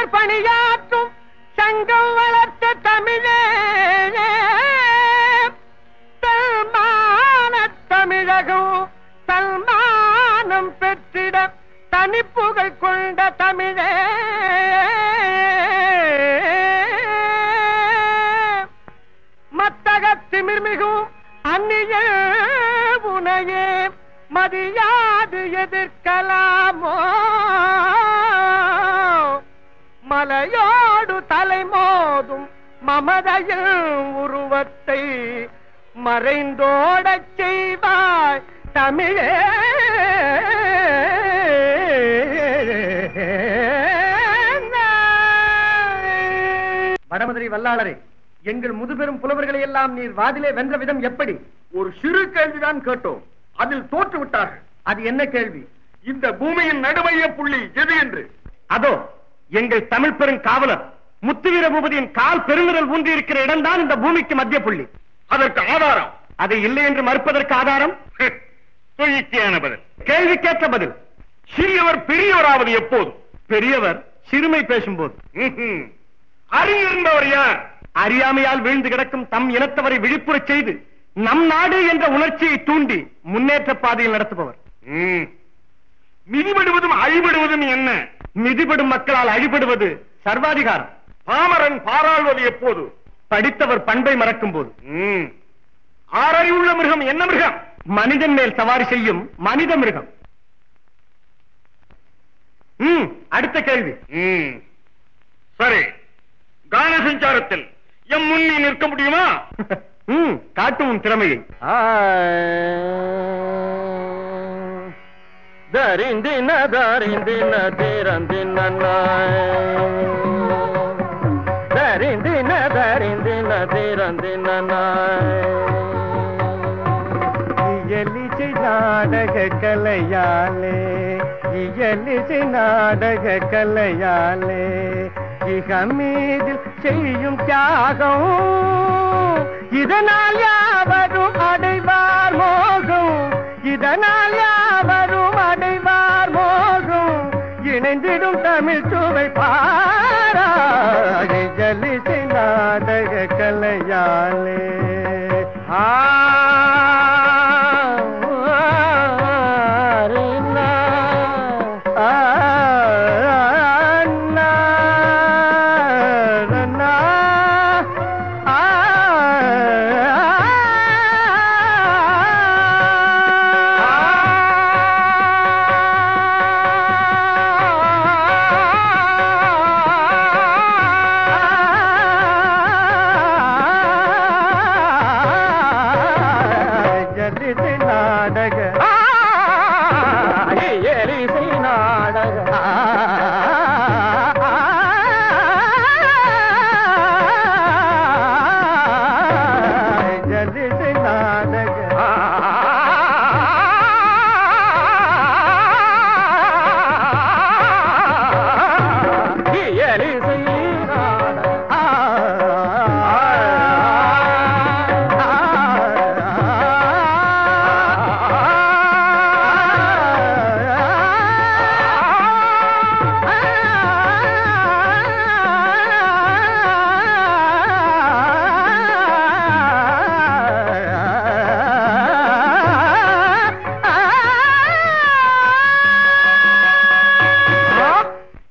தமிழர் பணியாற்றும் சங்கம் வளர்த்த தமிழே தல்மான தமிழகம் தல்மானம் பெற்றிட தனிப்புகழ் கொண்ட தமிழே மத்தக திமிர்மிகும் அந்நிய உனையே மதியாது எதிர்க்கலாமோ மலையோடு தலைமோதும் மமதையில் உருவத்தை மறைந்தோடச் செய்வாய் தமிழே வடமதுரை வல்லாளரே எங்கள் முதுபெரும் புலவர்களை எல்லாம் நீர் வாதிலே வென்ற விதம் எப்படி ஒரு சிறு கேள்விதான் கேட்டோம் அதில் தோற்று விட்டார்கள் அது என்ன கேள்வி இந்த பூமியின் நடுமைய புள்ளி எது என்று அதோ எங்கள் தமிழ் பெரும் காவலர் முத்துவீர பூபதியின் கால் பெருவிரல் ஊன்றி இருக்கிற இடம்தான் இந்த பூமிக்கு மத்திய புள்ளி அதற்கு ஆதாரம் அது இல்லை என்று மறுப்பதற்கு ஆதாரம் துணிக்கையான பதில் கேள்விக்கேற்ற பதில் சிறியவர் பெரியவராவது எப்போது பெரியவர் சிறுமை பேசும்போது அறிஞர் யார் அறியாமையால் வீழ்ந்து கிடக்கும் தம் இனத்தவரை விழிப்புறச் செய்து நம் நாடு என்ற உணர்ச்சியை தூண்டி முன்னேற்ற பாதையில் நடத்துபவர் மிதிபடுவதும் அழிபடுவதும் என்ன மிதிபடும் மக்களால் அழிபடுவது சர்வாதிகாரம் பாமரன் பாராள்வது எப்போது படித்தவர் பண்பை மறக்கும் போது ஆறறிவுள்ள மிருகம் என்ன மிருகம் மனிதன் மேல் சவாரி செய்யும் மனித மிருகம் ம், அடுத்த கேள்வி சரி கான சஞ்சாரத்தில் எம் முன்னி நிற்க முடியுமா ம், காட்டும் திறமையை தரிந்தின தரிந்தின திறந்தின தரிந்தின தரிந்தின திறந்தின இயலிசை நாடக கலையாலே இயலிசை நாடக கலையாலே இகமீதில் செய்யும் தியாகம் இதனால் யாவரும் அடைவார் மோகம் இதனால் யாவரும் அடைவார் மோகம் இணைந்திடும் தமிழ் சுவை பாரா இயலிசை நாடக கலையாலே